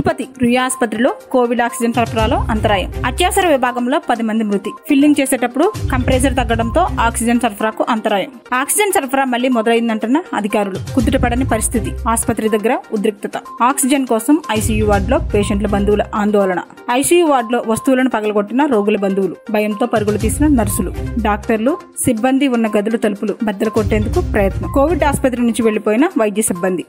తిరుపతి రుయా ఆసుపత్రిలో Covid oxygen సరఫరాలో అంతరాయం అత్యవసర విభాగంలో పది మంది మృతి ఫిల్లింగ్ చేసేటప్పుడు కంప్రెసర్ తగ్గడంతో ఆక్సిజన్ సరఫరాకు అంతరాయం ఆక్సిజన్ సరఫరా మళ్లీ మొదలైందంటున్న అధికారులు కుదుటపడని పరిస్థితి ఆసుపత్రి దగ్గర ఉద్రిక్తత ఆక్సిజన్ కోసం ఐసీయూ వార్డులో పేషెంట్ల బంధువుల ఆందోళన ఐసీయూ వార్డులో వస్తువులను పగలగొట్టిన రోగుల బంధువులు భయంతో పరుగులు తీసిన నర్సులు డాక్టర్లు సిబ్బంది ఉన్న గదుల తలుపులు బద్దలు కొట్టేందుకు ప్రయత్నం కోవిడ్ ఆసుపత్రి నుంచి వెళ్లిపోయిన వైద్య సిబ్బంది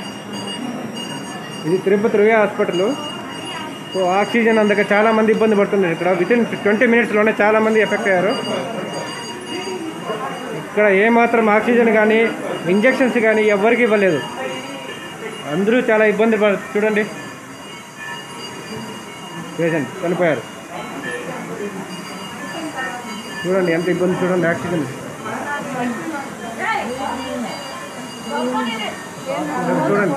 ఇది Tirupati Ruya hospital so oxygen అందక చాలా మంది ఇబ్బంది పడుతున్నారు ఇక్కడ విత్ ఇన్ ట్వంటీ మినిట్స్లోనే చాలా మంది ఎఫెక్ట్ అయ్యారు ఇక్కడ ఏమాత్రం ఆక్సిజన్ కానీ ఇంజెక్షన్స్ కానీ ఎవ్వరికి ఇవ్వలేదు అందరూ చాలా ఇబ్బంది పడు చూడండి పేషెంట్ చనిపోయారు చూడండి ఎంత ఇబ్బంది చూడండి ఆక్సిజన్ చూడండి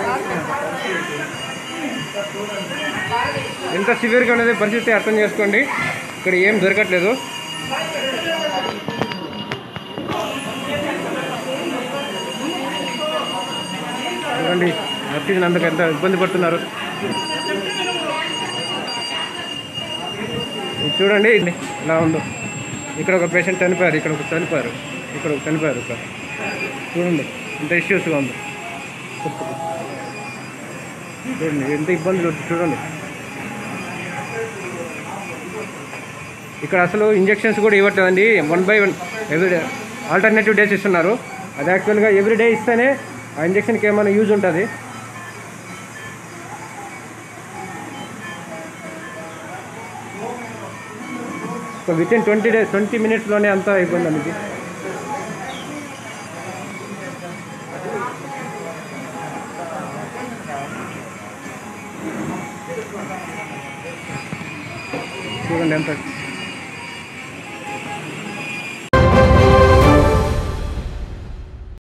ఎంత సివియర్గా ఉన్నది పరిస్థితి అర్థం చేసుకోండి ఇక్కడ ఏం దొరకట్లేదు చూడండి ఆక్సిజన్ అందుకు ఎంత ఇబ్బంది పడుతున్నారు ఇది చూడండి ఇలా ఉందో ఇక్కడ ఒక పేషెంట్ చనిపోయారు ఇక్కడ ఒక చనిపోయారు ఇక్కడ ఒక చనిపోయారు ఇక్కడ చూడండి ఎంత ఇష్యూస్గా ఉంది చూడండి ఎంత ఇబ్బందులు వచ్చి చూడండి ఇక్కడ అసలు ఇంజెక్షన్స్ కూడా ఇవ్వట్లేదండి one by one every alternative days ఇస్తున్నారు అది యాక్చువల్గా ఎవ్రీ డే ఇస్తేనే ఆ ఇంజెక్షన్కి ఏమైనా యూజ్ ఉంటుంది so within twenty days twenty మినిట్స్లోనే అంతా అయిపోయింది మీకు చూడండి ఎంత